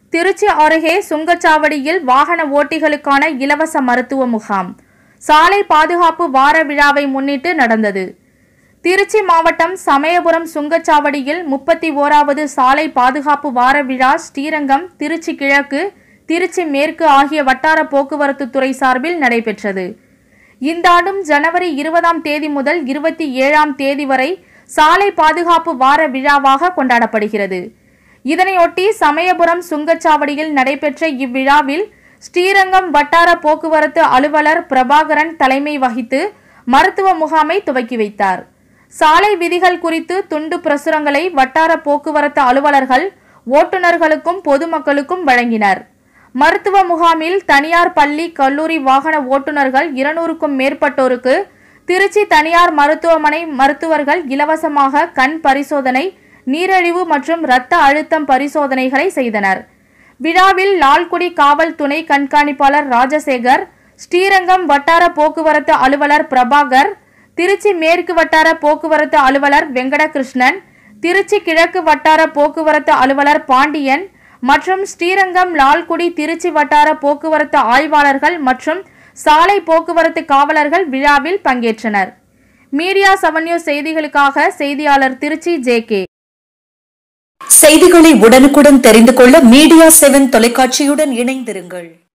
திருச்சி அருகே சுங்கச்சாவடியில் வாகன ஓட்டிகளுக்கான இலவச மருத்துவ முகாம் சாலை பாதுகாப்பு வார விழாவை முன்னிட்டு நடந்தது திருச்சி மாவட்டம் சமயபுரம் சுங்கச்சாவடியில் முப்பத்தி ஓராவது சாலை பாதுகாப்பு வார விழா ஸ்ரீரங்கம் திருச்சி கிழக்கு திருச்சி மேற்கு ஆகிய வட்டார போக்குவரத்து துறை சார்பில் நடைபெற்றது இந்த ஆண்டும் ஜனவரி இருபதாம் தேதி முதல் இருபத்தி ஏழாம் தேதி வரை சாலை பாதுகாப்பு வார விழாவாக கொண்டாடப்படுகிறது இதனையொட்டி சமயபுரம் சுங்கச்சாவடியில் நடைபெற்ற இவ்விழாவில் ஸ்ரீரங்கம் வட்டார போக்குவரத்து அலுவலர் பிரபாகரன் தலைமை வகித்து மருத்துவ முகாமை துவக்கி வைத்தார் சாலை விதிகள் குறித்து துண்டு பிரசுரங்களை வட்டார போக்குவரத்து அலுவலர்கள் ஓட்டுநர்களுக்கும் பொதுமக்களுக்கும் வழங்கினர் மருத்துவ முகாமில் தனியார் பள்ளி கல்லூரி வாகன ஓட்டுநர்கள் இருநூறுக்கும் மேற்பட்டோருக்கு திருச்சி தனியார் மருத்துவமனை மருத்துவர்கள் இலவசமாக கண் பரிசோதனை நீரிழிவு மற்றும் இரத்த அழுத்தம் பரிசோதனைகளை செய்தனர் விழாவில் லால்குடி காவல் துணை கண்காணிப்பாளர் ராஜசேகர் ஸ்ரீரங்கம் வட்டார போக்குவரத்து அலுவலர் பிரபாகர் திருச்சி மேற்கு வட்டார போக்குவரத்து அலுவலர் வெங்கடகிருஷ்ணன் திருச்சி கிழக்கு வட்டார போக்குவரத்து அலுவலர் பாண்டியன் மற்றும் ஸ்ரீரங்கம் லால்குடி திருச்சி வட்டார போக்குவரத்து ஆய்வாளர்கள் மற்றும் சாலை போக்குவரத்து காவலர்கள் விழாவில் பங்கேற்றனர் மீடியா செவன் நியூஸ் செய்திகளுக்காக செய்தியாளர் திருச்சி ஜே கே செய்திகளை உடனுக்குடன் தெரிந்து கொள்ள மீடியா செவன் தொலைக்காட்சியுடன் இணைந்திருங்கள்